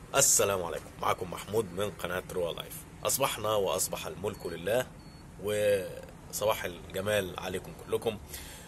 السلام عليكم معكم محمود من قناة روا لايف أصبحنا وأصبح الملك لله وصباح الجمال عليكم كلكم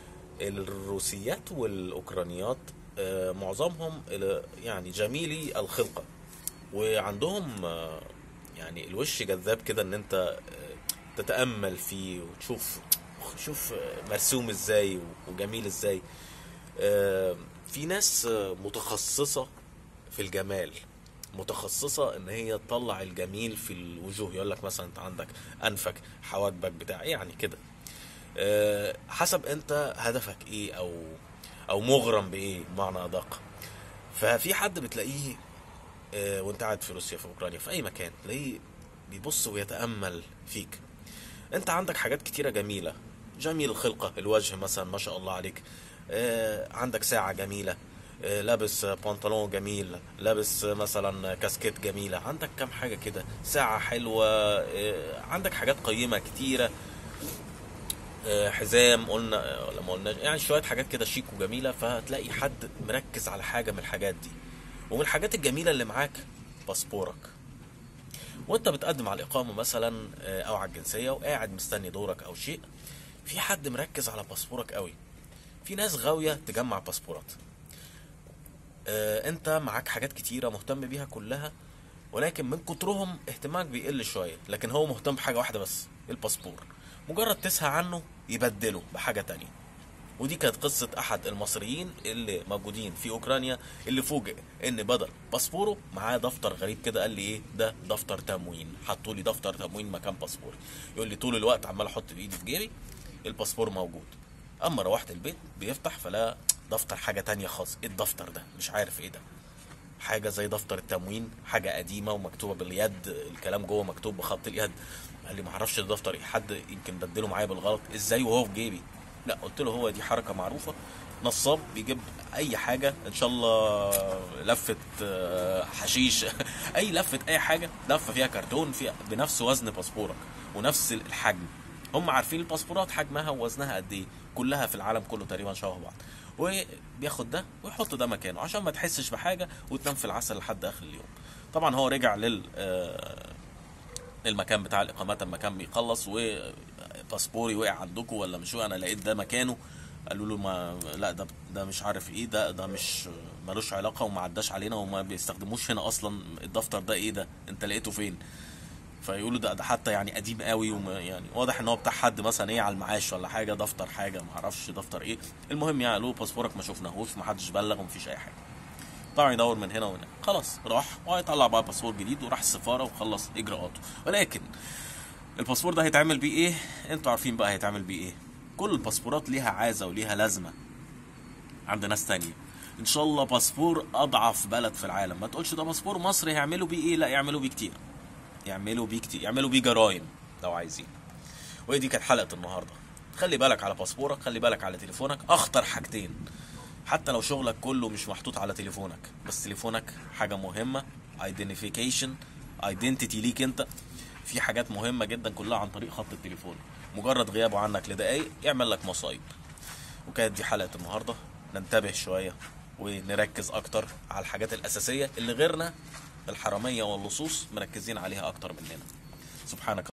الروسيات والأوكرانيات آه، معظمهم إلى- يعني جميلي الخلقة وعندهم آه، يعني الوش جذاب كده ان انت آه، تتأمل فيه وتشوف شوف آه، مرسوم ازاي وجميل ازاي آه، في ناس آه، متخصصة في الجمال متخصصة ان هي تطلع الجميل في الوجوه يقول لك مثلا انت عندك انفك حواجبك بتاع يعني كده آه، حسب انت هدفك ايه او او مغرم بايه بمعنى ادق ففي حد بتلاقيه آه، وانت قاعد في روسيا في اوكرانيا في اي مكان تلاقيه بيبص ويتامل فيك انت عندك حاجات كتيره جميله جميل الخلقه الوجه مثلا ما شاء الله عليك آه، عندك ساعه جميله آه، لابس بنطلون جميل لابس مثلا كاسكيت جميله عندك كام حاجه كده ساعه حلوه آه، عندك حاجات قيمه كتيره آه، حزام قلنا آه، ولا ما قلناش يعني شويه حاجات كده شيك وجميله فهتلاقي حد مركز على حاجه من الحاجات دي ومن الحاجات الجميله اللي معاك باسبورك وانت بتقدم على الاقامه مثلا آه، او على الجنسيه وقاعد مستني دورك او شيء في حد مركز على باسبورك قوي في ناس غاويه تجمع باسبورات آه، انت معاك حاجات كتيره مهتم بيها كلها ولكن من كترهم اهتمامك بيقل شويه لكن هو مهتم بحاجه واحده بس الباسبور مجرد تسهى عنه يبدله بحاجه تانية ودي كانت قصة أحد المصريين اللي موجودين في أوكرانيا اللي فوجئ إن بدل باسبوره معاه دفتر غريب كده قال لي إيه ده دفتر تموين حطوا لي دفتر تموين مكان باسبوري يقول لي طول الوقت عمال أحط بإيدي في جيبي الباسبور موجود أما روحت البيت بيفتح فلا دفتر حاجة تانية خالص إيه الدفتر ده مش عارف إيه ده حاجة زي دفتر التموين حاجة قديمة ومكتوبة باليد الكلام جوه مكتوب بخط اليد قال لي معرفش ده دفتر ايه حد يمكن بدله معايا بالغلط ازاي وهو في جيبي لا قلت له هو دي حركة معروفة نصاب بيجيب اي حاجة ان شاء الله لفة آه، حشيش اي لفة اي حاجة لفة فيها كرتون فيها بنفس وزن باسبورك ونفس الحجم هم عارفين الباسبورات حجمها ووزنها قد ايه كلها في العالم كله تقريبا شبه بعض وبياخد ده ويحط ده مكانه عشان ما تحسش بحاجه وتنام في العسل لحد اخر اليوم طبعا هو رجع لل آه، المكان بتاع الاقامات المكان بيخلص وباسبوري وقع عندكم ولا مش وقع انا لقيت ده مكانه قالوا له ما لا ده ده مش عارف ايه ده ده مش ملوش علاقه وما عداش علينا وما بيستخدموش هنا اصلا الدفتر ده ايه ده انت لقيته فين فيقولوا ده ده حتى يعني قديم قوي وما يعني واضح ان هو بتاع حد مثلا ايه على المعاش ولا حاجه دفتر حاجه ما اعرفش دفتر ايه المهم يعني قالوا له باسبورك ما شفناهوش ما حدش بلغ ومفيش اي حاجه طبعا يدور من هنا وهنا خلاص راح وهيطلع بقى باسبور جديد وراح السفاره وخلص اجراءاته ولكن الباسبور ده هيتعمل بيه ايه انتوا عارفين بقى هيتعمل بيه ايه كل الباسبورات ليها عازه وليها لازمه عند ناس تانية ان شاء الله باسبور اضعف بلد في العالم ما تقولش ده باسبور مصري هيعملوا بيه ايه لا يعملوا بيه كتير يعملوا بيه كتير يعملوا بيه جرايم لو عايزين وهي دي كانت حلقه النهارده خلي بالك على باسبورك خلي بالك على تليفونك اخطر حاجتين حتى لو شغلك كله مش محطوط على تليفونك بس تليفونك حاجه مهمه ايدنتيفيكيشن ايدنتيتي ليك انت في حاجات مهمه جدا كلها عن طريق خط التليفون مجرد غيابه عنك لدقايق يعمل لك مصايب وكانت دي حلقه النهارده ننتبه شويه ونركز اكتر على الحاجات الاساسيه اللي غيرنا الحراميه واللصوص مركزين عليها اكتر مننا سبحانك